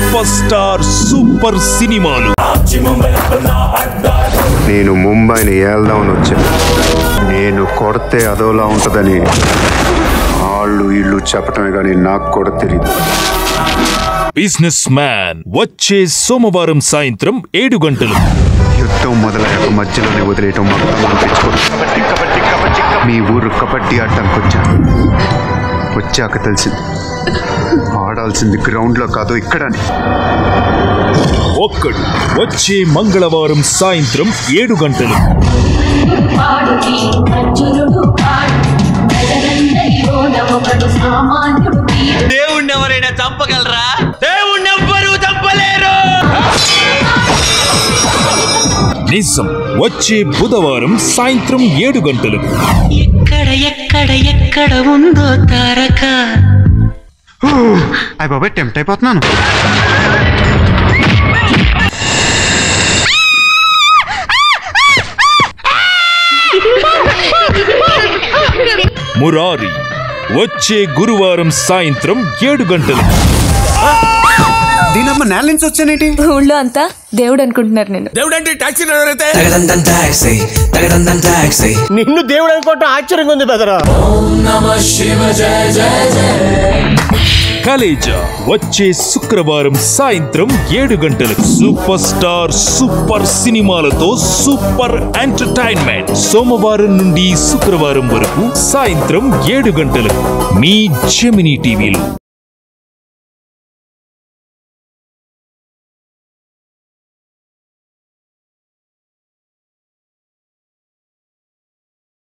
super star super సినిమాలు నేను ముంబైని ఏల్దామని వచ్చాను నేను కొడితే అదోలా ఉంటుందని వాళ్ళు ఇల్లు చెప్పటమే కానీ నాకు కూడా తెలియదు బిజినెస్ మ్యాన్ వచ్చే సోమవారం సాయంత్రం ఏడు గంటలు యుద్ధం మొదలయ్యాక మధ్యలోనే వదిలేయటం మొత్తం అనిపించుకోదు మీ ఊరు కబడ్డీ ఆడటానికి వచ్చాను వచ్చాక తెలిసింది ఆడాల్సింది గ్రౌండ్లో కాదు ఇక్కడని ఒక్కడు వచ్చే మంగళవారం సాయంత్రం ఏడు గంటలు పాడు వీడు అర్జునుడు పాడు ప్రజలందరిలోన ఒకడు సామాన్యుడు వీడు దేవుణ్ణి ఎవరైనా చంపగలరా దేవుణ్ణి ఎవ్వరూ చంపలేరు నిజం వచ్చే బుధవారం సాయంత్రం ఏడు గంటలకు ఎక్కడ ఎక్కడ ఎక్కడ ఉందో తారక అయ్య బాబాయ్ టెంప్ట్ అయిపోతున్నాను మురారి వచ్చే గురువారం సాయంత్రం ఏడు గంటలకు దీనమ్మ నేల నుంచి వచ్చానేంటి ఊళ్ళో అంతా దేవుడు అనుకుంటున్నారు నేను దేవుడంటే టాక్సీ డ్రైవర్ అయితే తగదంతం టాక్సీ తగదంతం టాక్సీ నిన్ను దేవుడు అనుకోవటం ఆశ్చర్యంగా ఉంది బెదరా కలేజా వచ్చే శుక్రవారం సాయంత్రం ఏడు గంటలకు సూపర్ స్టార్ సూపర్ సినిమాలతో సూపర్ ఎంటర్టైన్మెంట్ సోమవారం నుండి శుక్రవారం వరకు సాయంత్రం ఏడు గంటలకు మీ జెమినీ టీవీలో